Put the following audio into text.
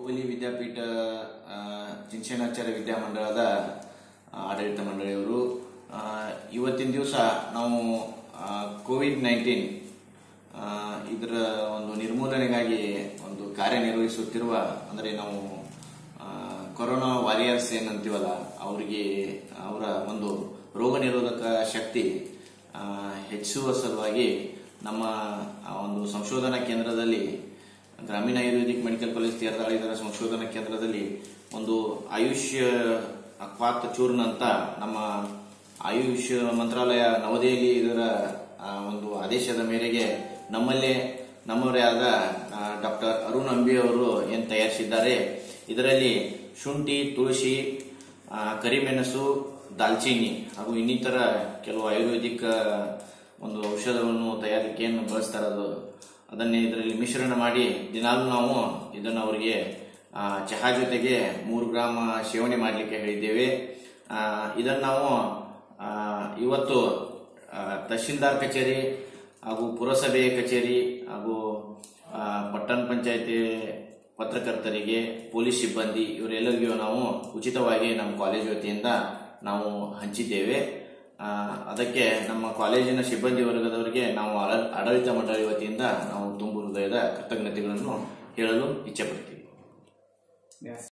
ಹುಲಿ ವಿದ್ಯಾಪೀಠ ಆ, ಶಿಕ್ಷಣಾಚಾರ್ಯ ವಿದ್ಯಾಮಂಡಳದ ಆ, ಆಡಳಿತ ಮಂಡಳಿಯವರು ಆ, ಇವತ್ತಿನ ದಿವಸ ನಾವು ಕೋವಿಡ್ ನೈನ್ಟೀನ್ ಇದರ ಒಂದು ನಿರ್ಮೂಲನೆಗಾಗಿ ಒಂದು ಕಾರ್ಯನಿರ್ವಹಿಸುತ್ತಿರುವ ಅಂದರೆ ನಾವು ಆ, ಕೊರೋನಾ ವಾರಿಯರ್ಸ್ ಏನಂತೀವಲ್ಲ ಅವರಿಗೆ ಅವರ ಒಂದು ರೋಗ ನಿರೋಧಕ ಶಕ್ತಿ ಆ, ಹೆಚ್ಚಿಸುವ ಸಲುವಾಗಿ ನಮ್ಮ ಆ ಒಂದು ಸಂಶೋಧನಾ ಕೇಂದ್ರದಲ್ಲಿ ಗ್ರಾಮೀಣ ಆಯುರ್ವೇದಿಕ್ ಮೆಡಿಕಲ್ ಕಾಲೇಜ್ ತೀರ್ಥಹಳ್ಳಿದರ ಸಂಶೋಧನಾ ಕೇಂದ್ರದಲ್ಲಿ ಒಂದು ಆಯುಷ್ ಅಕ್ವಾತ್ ಚೂರ್ಣ ಅಂತ ನಮ್ಮ ಆಯುಷ್ ಮಂತ್ರಾಲಯ ನವದೆಹಲಿ ಇದರ ಆ, ಒಂದು ಆದೇಶದ ಮೇರೆಗೆ ನಮ್ಮಲ್ಲೇ ನಮ್ಮವರೇ ಆದ ಡಾಕ್ಟರ್ ಅರುಣ್ ಅಂಬಿ ಅವರು ಏನ್ ತಯಾರಿಸಿದ್ದಾರೆ ಇದರಲ್ಲಿ ಶುಂಠಿ ತುಳಸಿ ಆ, ಕರಿಮೆಣಸು ದಾಲ್ಚಿನ್ನಿ ಹಾಗೂ ಇನ್ನಿತರ ಕೆಲವು ಆಯುರ್ವೇದಿಕ್ ಆ, ಒಂದು ಔಷಧವನ್ನು ತಯಾರಿಕೆಯನ್ನು ಬಳಸ್ತಾರೆ ಅದು ಅದನ್ನೇ ಇದರಲ್ಲಿ ಮಿಶ್ರಣ ಮಾಡಿ ದಿನಾಲೂ ನಾವು ಇದನ್ನು ಅವರಿಗೆ ಆ, ಚಹಾ ಜೊತೆಗೆ ಮೂರು ಗ್ರಾಮ್ ಸೇವನೆ ಮಾಡಲಿಕ್ಕೆ ಹೇಳಿದ್ದೇವೆ ಆ, ಇದನ್ನು ನಾವು ಆ, ಇವತ್ತು ಆ, ತಹಶೀಲ್ದಾರ್ ಕಚೇರಿ ಹಾಗೂ ಪುರಸಭೆ ಕಚೇರಿ ಹಾಗೂ ಆ, ಪಟ್ಟಣ ಪಂಚಾಯತಿ ಪತ್ರಕರ್ತರಿಗೆ ಪೊಲೀಸ್ ಸಿಬ್ಬಂದಿ ಇವರೆಲ್ಲರಿಗೂ ನಾವು ಉಚಿತವಾಗಿ ನಮ್ಮ ಕಾಲೇಜ್ ವತಿಯಿಂದ ನಾವು ಹಂಚಿದ್ದೇವೆ ಆ, ಅದಕ್ಕೆ ನಮ್ಮ ಕಾಲೇಜಿನ ಸಿಬ್ಬಂದಿ ವರ್ಗದವರಿಗೆ ನಾವು ಆಡ- ಆಡಳಿತ ಮಂಡಳಿ ವತಿಯಿಂದ ನಾವು ತುಂಬು ಹೃದಯದ ಕೃತಜ್ಞತೆಗಳನ್ನು ಹೇಳಲು ಇಚ್ಛೆ ಪಡ್ತೀವಿ